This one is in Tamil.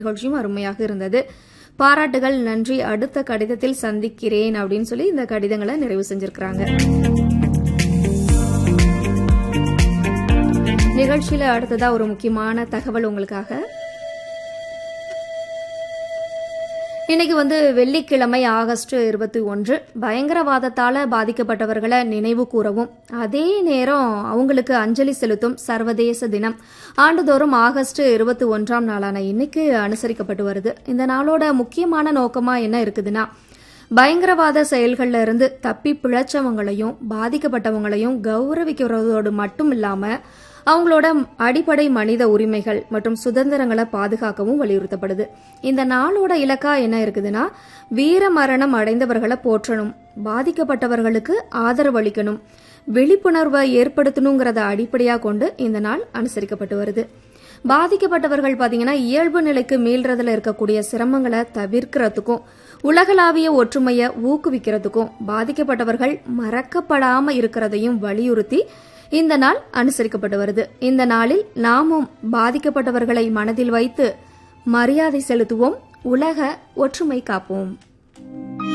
நிகழ்ச்சியும் அருமையாக இருந்தது பாராட்டுகள் நன்றி அடுத்த கடிதத்தில் சந்திக்கிறேன் அப்படின்னு சொல்லி இந்த கடிதங்களை நிறைவு செஞ்சிருக்கிறாங்க நிகழ்ச்சியில அடுத்ததா ஒரு முக்கியமான தகவல் உங்களுக்காக இன்னைக்கு வந்து வெள்ளிக்கிழமை ஆகஸ்ட் இருபத்தி ஒன்று பயங்கரவாதத்தால பாதிக்கப்பட்டவர்களை நினைவு கூறவும் அதே நேரம் அவங்களுக்கு அஞ்சலி செலுத்தும் சர்வதேச தினம் ஆண்டுதோறும் ஆகஸ்ட் இருபத்தி ஒன்றாம் நாளான இன்னைக்கு அனுசரிக்கப்பட்டு வருது இந்த நாளோட முக்கியமான நோக்கமா என்ன இருக்குதுன்னா பயங்கரவாத செயல்கள்ல இருந்து தப்பி பிழைச்சவங்களையும் பாதிக்கப்பட்டவங்களையும் கௌரவிக்கிறதோடு மட்டும் இல்லாம அவங்களோட அடிப்படை மனித உரிமைகள் மற்றும் சுதந்திரங்களை பாதுகாக்கவும் வலியுறுத்தப்படுது இந்த நாளோட இலக்கா என்ன இருக்குதுன்னா வீர மரணம் அடைந்தவர்களை போற்றணும் பாதிக்கப்பட்டவர்களுக்கு ஆதரவு அளிக்கணும் விழிப்புணர்வை ஏற்படுத்தணுங்கிறத அடிப்படையா கொண்டு இந்த நாள் அனுசரிக்கப்பட்டு வருது பாதிக்கப்பட்டவர்கள் பாத்தீங்கன்னா இயல்பு நிலைக்கு மீள்றதுல இருக்கக்கூடிய சிரமங்களை தவிர்க்கிறதுக்கும் உலகளாவிய ஒற்றுமையை ஊக்குவிக்கிறதுக்கும் பாதிக்கப்பட்டவர்கள் மறக்கப்படாம இருக்கிறதையும் வலியுறுத்தி இந்த நாள் அனுசரிக்கப்பட்டு வருது இந்த நாளில் நாமும் பாதிக்கப்பட்டவர்களை மனதில் வைத்து மரியாதை செலுத்துவோம் உலக ஒற்றுமை காப்போம்